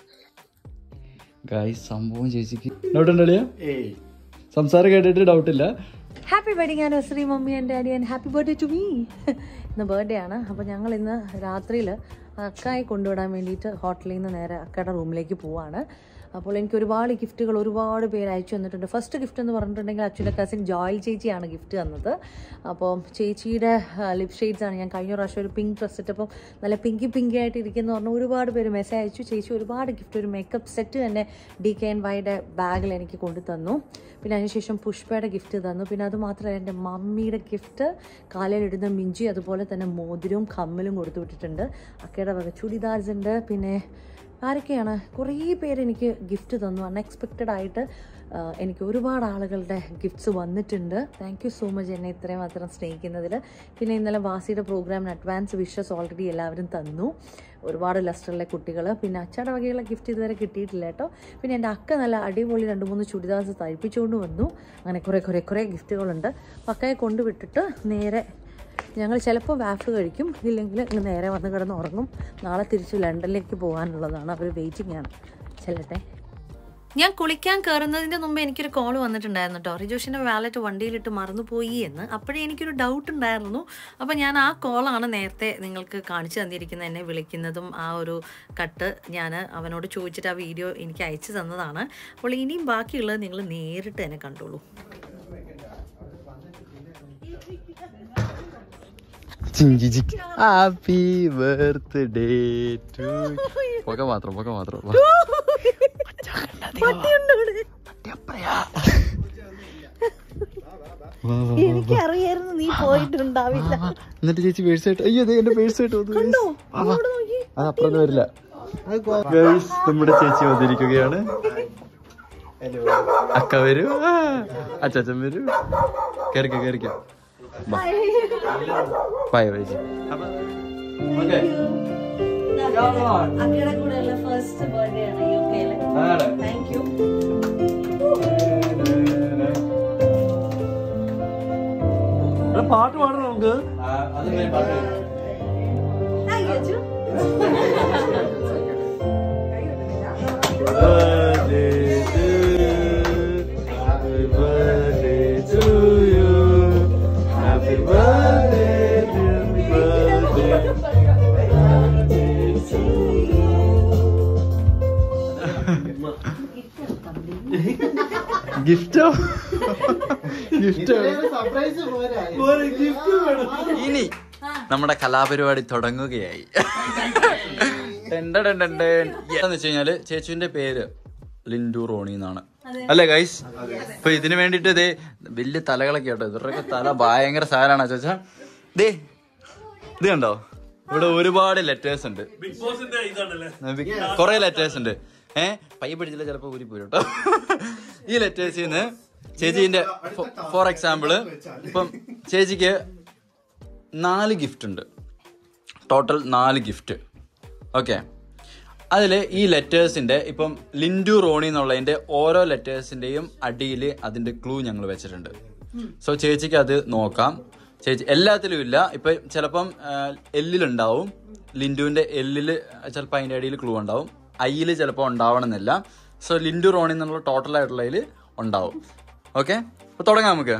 ഗായ്സ് സംഭവം ചേച്ചിക്ക് ഡൗട്ട് ഉണ്ടോ സംസാരം കേട്ടിട്ട് ഡൗട്ടില്ല happy wedding anniversary mummy and daddy and happy birthday to me ഇന്ന് ബർത്ത്ഡേ ആണ് അപ്പോൾ ഞങ്ങൾ ഇന്ന് രാത്രിയിൽ അക്കായി കൊണ്ടുവിടാൻ വേണ്ടിയിട്ട് ഹോട്ടലിൽ നിന്ന് നേരെ അക്കയുടെ റൂമിലേക്ക് പോവാണ് അപ്പോൾ എനിക്ക് ഒരുപാട് ഗിഫ്റ്റുകൾ ഒരുപാട് പേര് അയച്ചു തന്നിട്ടുണ്ട് ഫസ്റ്റ് ഗിഫ്റ്റ് എന്ന് പറഞ്ഞിട്ടുണ്ടെങ്കിൽ ആക്ച്വലി കസിൻ ജോയൽ ചേച്ചിയാണ് ഗിഫ്റ്റ് തന്നത് അപ്പോൾ ചേച്ചിയുടെ ലിപ് ഷെയ്ഡ്സ് ആണ് ഞാൻ കഴിഞ്ഞ പ്രാവശ്യം ഒരു പിങ്ക് ഡ്രസ് ഇട്ടപ്പോൾ നല്ല പിങ്കി പിങ്കി ആയിട്ട് ഇരിക്കുന്ന പറഞ്ഞാൽ ഒരുപാട് പേര് മെസ്സേജ് അയച്ചു ചേച്ചി ഒരുപാട് ഗിഫ്റ്റ് ഒരു മേക്കപ്പ് സെറ്റ് തന്നെ ഡി കെ എൻ വൈയുടെ ബാഗിൽ എനിക്ക് കൊണ്ടു തന്നു പിന്നെ അതിനുശേഷം പുഷ്പയുടെ ഗിഫ്റ്റ് തന്നു പിന്നെ അത് മാത്രമല്ല എൻ്റെ മമ്മിയുടെ ഗിഫ്റ്റ് കാലിലിടുന്ന മിഞ്ചി അതുപോലെ തന്നെ മോതിരവും കമ്മലും കൊടുത്തു വിട്ടിട്ടുണ്ട് അക്കയുടെ വക ചുടിദാർസ് ഉണ്ട് പിന്നെ ആരൊക്കെയാണ് കുറേ പേര് എനിക്ക് ഗിഫ്റ്റ് തന്നു അൺഎക്സ്പെക്റ്റഡ് ആയിട്ട് ആ, എനിക്ക് ഒരുപാട് ആളുകളുടെ ഗിഫ്റ്റ്സ് വന്നിട്ടുണ്ട് താങ്ക് യു സോ മച്ച് എന്നെ ഇത്രയും മാത്രം സ്നേഹിക്കുന്നതിൽ പിന്നെ ഇന്നലെ വാസിയുടെ പ്രോഗ്രാമിന് അഡ്വാൻസ് വിഷസ് ഓൾറെഡി എല്ലാവരും തന്നു ഒരുപാട് ലസ്റ്ററിലെ കുട്ടികൾ പിന്നെ അച്ചയുടെ വകയുള്ള ഗിഫ്റ്റ് ഇതുവരെ കിട്ടിയിട്ടില്ല കേട്ടോ പിന്നെ എൻ്റെ അക്ക നല്ല അടിപൊളി രണ്ട് മൂന്ന് ചുടിദാർസ് തയ്പ്പിച്ചുകൊണ്ട് വന്നു അങ്ങനെ കുറേ കുറേ കുറേ ഗിഫ്റ്റുകളുണ്ട് അപ്പോൾ അക്കയെ കൊണ്ടുവിട്ടിട്ട് നേരെ ഞങ്ങൾ ചിലപ്പോൾ വാഫ് കഴിക്കും ഇല്ലെങ്കിൽ ഇങ്ങ് നേരെ വന്ന് കിടന്ന് ഉറങ്ങും നാളെ തിരിച്ച് ലണ്ടനിലേക്ക് പോകാനുള്ളതാണ് അവർ വെയിറ്റിംഗ് ആണ് ചെല്ലട്ടെ ഞാൻ കുളിക്കാൻ കയറുന്നതിന്റെ മുമ്പ് എനിക്കൊരു കോൾ വന്നിട്ടുണ്ടായിരുന്നു കേട്ടോ റിജോഷിന്റെ വാലറ്റ് വണ്ടിയിലിട്ട് മറന്നുപോയി എന്ന് അപ്പോഴേ എനിക്കൊരു ഡൗട്ട് ഉണ്ടായിരുന്നു അപ്പോൾ ഞാൻ ആ കോളാണ് നേരത്തെ നിങ്ങൾക്ക് കാണിച്ചു തന്നിരിക്കുന്നത് എന്നെ വിളിക്കുന്നതും ആ ഒരു കട്ട് ഞാൻ അവനോട് ചോദിച്ചിട്ട് ആ വീഡിയോ എനിക്ക് അയച്ചു തന്നതാണ് അപ്പോൾ ഇനിയും ബാക്കിയുള്ളത് നിങ്ങൾ നേരിട്ട് തന്നെ കണ്ടോളൂ ഹാപ്പി ബർത്ത്ഡേ ടു പുക മാത്രം പുക മാത്രം വാ. എനിക്കറിയായിരുന്നു നീ പോയിട്ടുണ്ടാവില്ല എന്നിട്ട് ചേച്ചി പേഴ്സ് ആയിട്ട് അയ്യോ അതെ എന്റെ പേഴ്സ് ആയിട്ട് വന്നു അത് അപ്പുറത്ത് വരില്ല Guys, നമ്മുടെ ചേച്ചി വന്നിരിക്കുകയാണ് അക്ക വരൂ ആ, അച്ചാച്ചൻ വരൂ കയറിക്ക കയറിക്ക ബൈ ബൈ ചേച്ചി ഓക്കെ അക്കയുടെ കൂടെയുള്ള ഫസ്റ്റ് ബർത്ത്ഡേ ആണ് യു കെയിലെ താങ്ക് യു പാട്ട് പാടണം നമുക്ക് അത് ഞാൻ പാട്ട് birthday to you. Happy birthday to you. Happy birthday, happy birthday. ഗിഫ്റ്റോ ഗിഫ്റ്റോ ഇനി നമ്മുടെ കലാപരിപാടി തുടങ്ങുകയായി എന്താന്ന് വെച്ച് കഴിഞ്ഞാല് ചേച്ചുവിന്റെ പേര് ലിൻഡു റോണി എന്നാണ് അല്ലേ ഗൈസ് അപ്പൊ ഇതിനു വേണ്ടിട്ട് ഇതേ വലിയ തലകളൊക്കെ കേട്ടോ ഇവരുടെയൊക്കെ തല ഭയങ്കര സാരാണ് ചേച്ചാ ദേ ഇത് കണ്ടോ ഇവിടെ ഒരുപാട് ലെറ്റേഴ്സ് ഉണ്ട് കൊറേ ലെറ്റേഴ്സ് ഉണ്ട് ഏഹ് പയ്യ പിടിച്ചില്ല ചിലപ്പോ ഊരി പോരും കേട്ടോ ഈ ലെറ്റേഴ്സിൽ നിന്ന് ചേച്ചീന്റെ ഫോർ എക്സാമ്പിള് ഇപ്പം ചേച്ചിക്ക് നാല് ഗിഫ്റ്റ് ഉണ്ട് ടോട്ടൽ നാല് ഗിഫ്റ്റ് ഓക്കെ അതിൽ ഈ ലെറ്റേഴ്സിന്റെ ഇപ്പം ലിൻഡു റോണി എന്നുള്ളതിന്റെ ഓരോ ലെറ്റേഴ്സിന്റെയും അടിയിൽ അതിന്റെ ക്ലൂ ഞങ്ങൾ വെച്ചിട്ടുണ്ട് സോ ചേച്ചിക്ക് അത് നോക്കാം ചേച്ചി എല്ലാത്തിലും ഇല്ല ഇപ്പൊ ചിലപ്പം ആ, എല്ലിലുണ്ടാവും ലിൻഡുവിന്റെ എല്ലില് ചിലപ്പോൾ അതിന്റെ അടിയിൽ ക്ലൂ ഉണ്ടാവും ഐയിൽ ചിലപ്പോൾ ഉണ്ടാവണമെന്നില്ല സോ ലിൻഡു റോണി എന്നുള്ള ടോട്ടൽ ആയിട്ടുള്ളതിൽ ഉണ്ടാവും ഓക്കെ അപ്പൊ തുടങ്ങാം നമുക്ക്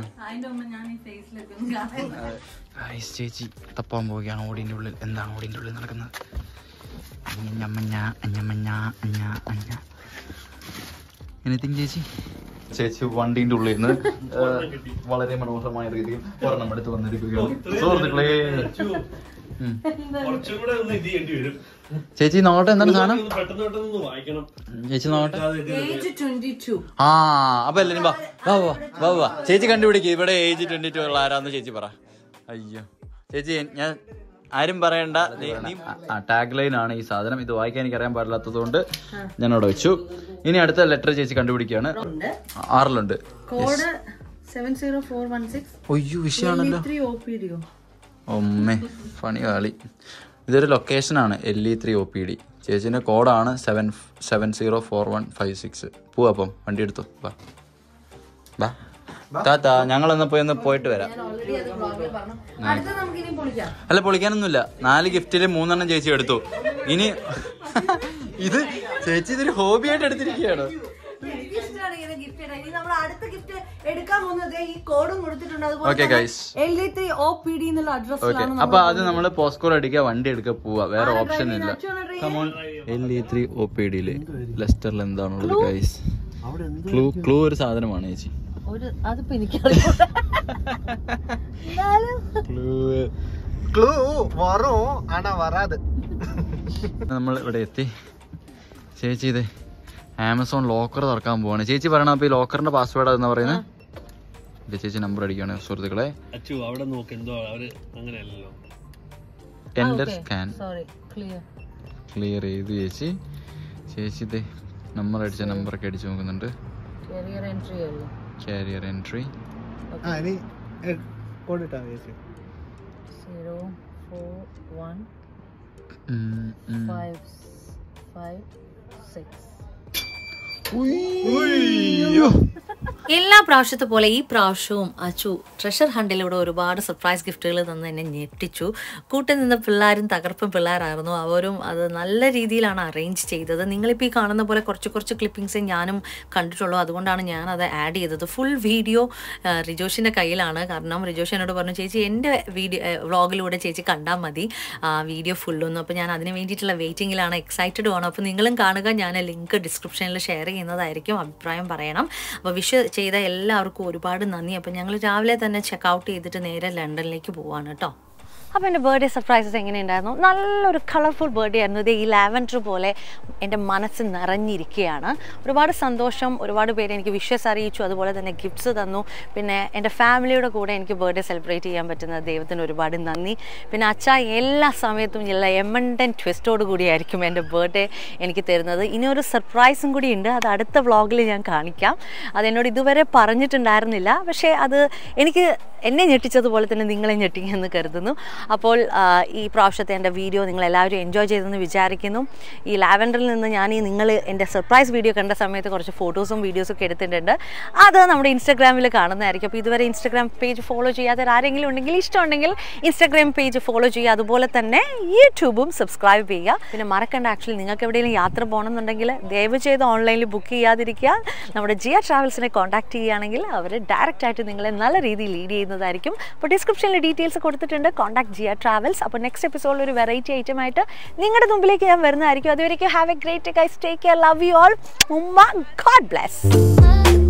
ഗൈസ്, ചേച്ചി തപ്പാൻ പോവുകയാണ് ഓടിന്റെ ഉള്ളിൽ എന്താണ് ഓടിന്റെ ഉള്ളിൽ നടക്കുന്നത് അഞ്ഞമ്മഞ്ഞ അഞ്ഞമ്മഞ്ഞ അഞ്ഞ അഞ്ഞ എനിത്തിങ് ചേച്ചി ചേച്ചി വണ്ടിന്റെ ഉള്ളിൽ നിന്ന് വളരെ മനോഹരമായ രീതിയിൽ ഒരെണ്ണം എടുത്ത് വന്നിരിക്കുകയാണ് സുഹൃത്തുക്കളെ ഉം. കുറച്ചും കൂടെ ഒന്ന് ഇത് ചെയ്യേണ്ടി വരും ചേച്ചി നോട്ടെ എന്താണ് സാധനം ഒന്ന് പെട്ടെന്ന് പെട്ടെന്ന് ഒന്ന് വായിക്കണം ചേച്ചി നോട്ടെ ഏജ് ട്വന്റി ടു ആ അപ്പൊ എല്ലാരും വാ വാ വാ വാ വാ ചേച്ചി കണ്ടുപിടിക്കുക ഇവിടെ ഏജ് ട്വന്റി ടു ഉള്ള ആരാന്ന് ചേച്ചി പറ അയ്യോ ചേച്ചി ഞാൻ ആരും പറയണ്ട ടാഗ് ലൈൻ ആണ് ഈ സാധനം ഇത് വായിക്കാൻ എനിക്ക് അറിയാൻ പാടില്ലാത്തത് കൊണ്ട് ഞാൻ അവിടെ വെച്ചു ഇനി അടുത്ത ലെറ്റർ ചേച്ചി കണ്ടുപിടിക്കുകയാണ് ആറിലുണ്ട് code seven zero four one six ഒയ്യോ വിഷയമാണല്ലോ ത്രീ ഒ പി ഡിയോ ഒമ്മേ പണി കാളി ഇതൊരു ലൊക്കേഷനാണ് L E three O P D ചേച്ചിന്റെ കോഡാണ് seven seven zero four one five six പോവാ അപ്പം വണ്ടി എടുത്തു വാ വാ താത്ത ഞങ്ങൾ എന്നാ പോയി ഒന്ന് പോയിട്ട് വരാം അടുത്ത നമുക്ക് ഇനി പൊളിക്കാം അല്ല പൊളിക്കാനൊന്നുമില്ല നാല് ഗിഫ്റ്റില് മൂന്നെണ്ണം ചേച്ചി എടുത്തു ഇനി ഇത് ചേച്ചി ഇതൊരു ഹോബി ആയിട്ട് എടുത്തിരിക്കുകയാണ് ഇഷ്ടമാണ് ഇങ്ങനെ ഗിഫ്റ്റ് ഇനി നമ്മൾ അടുത്ത ഗിഫ്റ്റ് എടുക്കാൻ പോകുന്നത് ഈ കോഡും കൊടുത്തിട്ടുണ്ട് Okay, guys. L E three O P D എന്നുള്ള ഓക്കെ അഡ്രസ്സിലാണ് അപ്പൊ അത് നമ്മള് പോസ്കോർ അടിക്കുക വണ്ടി എടുക്കുക പോവാ വേറെ ഓപ്ഷൻ ഇല്ല L E three O P ഡിയില് ലെസ്റ്ററിൽ എന്താണുള്ളത് ഗൈസ് ക്ലൂ ക്ലൂ ഒരു സാധനമാണ് ചേച്ചി ഒരു അതിപ്പോ എനിക്കറിയാം ക്ലൂ க்ளூ வரும் ஆனா வராது നമ്മൾ ഇവിടെ എത്തി ചേച്ചി ഇത് ആമസോൺ ലോക്കർ തുറക്കാൻ പോവാണ് ചേച്ചി പറയണ അപ്പൊ ഈ ലോക്കറിന്റെ പാസ്വേഡ് എന്ന് പറയുന്നത് എന്റെ ചേച്ചി നമ്പർ അടിക്കുകയാണ് സുഹൃത്തുക്കളെ അച്ചു അവിടെ നോക്ക് എന്തോ അവര് അങ്ങനെയല്ലല്ലോ enter scan sorry clear clear ചെയ്തു ചേച്ചി ചേച്ചി ഇത് നമ്പർ അടിച്ച നമ്പറൊക്കെ അടിച്ചു നോക്കുന്നുണ്ട് കരിയർ എൻട്രി അല്ലേ കാരിയർ എൻട്രി ஆ நீ போட்டுட்டா AC zero four one five five six എല്ലാ പ്രാവശ്യത്തെ പോലെ ഈ പ്രാവശ്യവും അച്ചു ട്രഷർ ഹണ്ടിലൂടെ ഒരുപാട് സർപ്രൈസ് ഗിഫ്റ്റുകൾ തന്ന് എന്നെ ഞെട്ടിച്ചു കൂട്ടിൽ നിന്ന് പിള്ളേരും തകർപ്പൻ പിള്ളേരായിരുന്നു അവരും അത് നല്ല രീതിയിലാണ് അറേഞ്ച് ചെയ്തത് നിങ്ങളിപ്പോൾ ഈ കാണുന്ന പോലെ കുറച്ച് കുറച്ച് ക്ലിപ്പിംഗ്സേ ഞാനും കണ്ടിട്ടുള്ളൂ അതുകൊണ്ടാണ് ഞാൻ അത് ആഡ് ചെയ്തത് ഫുൾ വീഡിയോ റിജോഷിൻ്റെ കയ്യിലാണ് കാരണം റിജോഷ് എന്നോട് പറഞ്ഞു ചേച്ചി എൻ്റെ വീഡിയോ വ്ളോഗിലൂടെ ചേച്ചി കണ്ടാൽ മതി വീഡിയോ ഫുള്ളൊന്നും അപ്പോൾ ഞാൻ അതിന് വേണ്ടിയിട്ടുള്ള വെയിറ്റിങ്ങിലാണ് എക്സൈറ്റഡ് ആണ് അപ്പോൾ നിങ്ങളും കാണുക ഞാൻ ലിങ്ക് ഡിസ്ക്രിപ്ഷനിൽ ഷെയർ ചെയ്യുന്നതായിരിക്കും അഭിപ്രായം പറയണം അപ്പോൾ വിഷ് ചെയ്ത എല്ലാവർക്കും ഒരുപാട് നന്ദി അപ്പോൾ ഞങ്ങൾ രാവിലെ തന്നെ ചെക്കൗട്ട് ചെയ്തിട്ട് നേരെ ലണ്ടനിലേക്ക് പോവാണ് കേട്ടോ അപ്പോൾ എൻ്റെ ബർത്ത്ഡേ സർപ്രൈസസ് എങ്ങനെയുണ്ടായിരുന്നു നല്ലൊരു കളർഫുൾ ബർത്ത്ഡേ ആയിരുന്നു ഇത് ഈ ലാവൻഡർ പോലെ എൻ്റെ മനസ്സ് നിറഞ്ഞിരിക്കുകയാണ് ഒരുപാട് സന്തോഷം ഒരുപാട് പേര് എനിക്ക് വിഷസ് അറിയിച്ചു അതുപോലെ തന്നെ ഗിഫ്റ്റ്സ് തന്നു പിന്നെ എൻ്റെ ഫാമിലിയുടെ കൂടെ എനിക്ക് ബർത്ത്ഡേ സെലിബ്രേറ്റ് ചെയ്യാൻ പറ്റുന്ന ദൈവത്തിന് ഒരുപാട് നന്ദി പിന്നെ അച്ഛ എല്ലാ സമയത്തും എല്ലാ എമണ്ടൻ ട്വിസ്റ്റോട് കൂടിയായിരിക്കും എൻ്റെ ബർത്ത്ഡേ എനിക്ക് തരുന്നത് ഇനി ഒരു സർപ്രൈസും കൂടി ഉണ്ട് അത് അടുത്ത വ്ളോഗിൽ ഞാൻ കാണിക്കാം അതെന്നോട് ഇതുവരെ പറഞ്ഞിട്ടുണ്ടായിരുന്നില്ല പക്ഷേ അത് എനിക്ക് എന്നെ ഞെട്ടിച്ചതുപോലെ തന്നെ നിങ്ങളെ ഞെട്ടിക്കുമെന്ന് കരുതുന്നു അപ്പോൾ ആ, ഈ പ്രാവശ്യത്തെ എൻ്റെ വീഡിയോ നിങ്ങൾ എല്ലാവരും എൻജോയ് ചെയ്തെന്ന് വിചാരിക്കുന്നു ഈ ലാവൻഡറിൽ നിന്ന് ഞാൻ ഈ നിങ്ങൾ എൻ്റെ സർപ്രൈസ് വീഡിയോ കണ്ട സമയത്ത് കുറച്ച് ഫോട്ടോസും വീഡിയോസും ഒക്കെ എടുത്തിട്ടുണ്ട് അത് നമ്മുടെ ഇൻസ്റ്റാഗ്രാമിൽ കാണുന്നതായിരിക്കും അപ്പോൾ ഇതുവരെ ഇൻസ്റ്റാഗ്രാം പേജ് ഫോളോ ചെയ്യാത്ത ആരെങ്കിലും ഉണ്ടെങ്കിൽ ഇഷ്ടമുണ്ടെങ്കിൽ ഇൻസ്റ്റാഗ്രാം പേജ് ഫോളോ ചെയ്യുക അതുപോലെ തന്നെ യൂട്യൂബും സബ്സ്ക്രൈബ് ചെയ്യുക പിന്നെ മറക്കണ്ട ആക്ച്വലി നിങ്ങൾക്ക് എവിടെയെങ്കിലും യാത്ര പോകണമെന്നുണ്ടെങ്കിൽ ദയവ് ചെയ്ത് ഓൺലൈനിൽ ബുക്ക് ചെയ്യാതിരിക്കുക നമ്മുടെ ജിയ ട്രാവൽസിനെ കോൺടാക്ട് ചെയ്യുകയാണെങ്കിൽ അവർ ഡയറക്റ്റ് ആയിട്ട് നിങ്ങളെ നല്ല രീതിയിൽ ലീഡ് ചെയ്യുന്നതായിരിക്കും അപ്പോൾ ഡിസ്ക്രിപ്ഷനിൽ ഡീറ്റെയിൽസ് കൊടുത്തിട്ടുണ്ട് കോൺടാക്ട് ജിയ ട്രാവൽസ് അപ്പോൾ നെക്സ്റ്റ് എപ്പിസോഡിൽ ഒരു വെറൈറ്റി ഐറ്റം ആയിട്ട് നിങ്ങളുടെ മുമ്പിലേക്ക് ഞാൻ വരുന്നതായിരിക്കും അതുവരേക്കും have a great guys take care love you all ഉമ്മ ഗോഡ് ബ്ലെസ്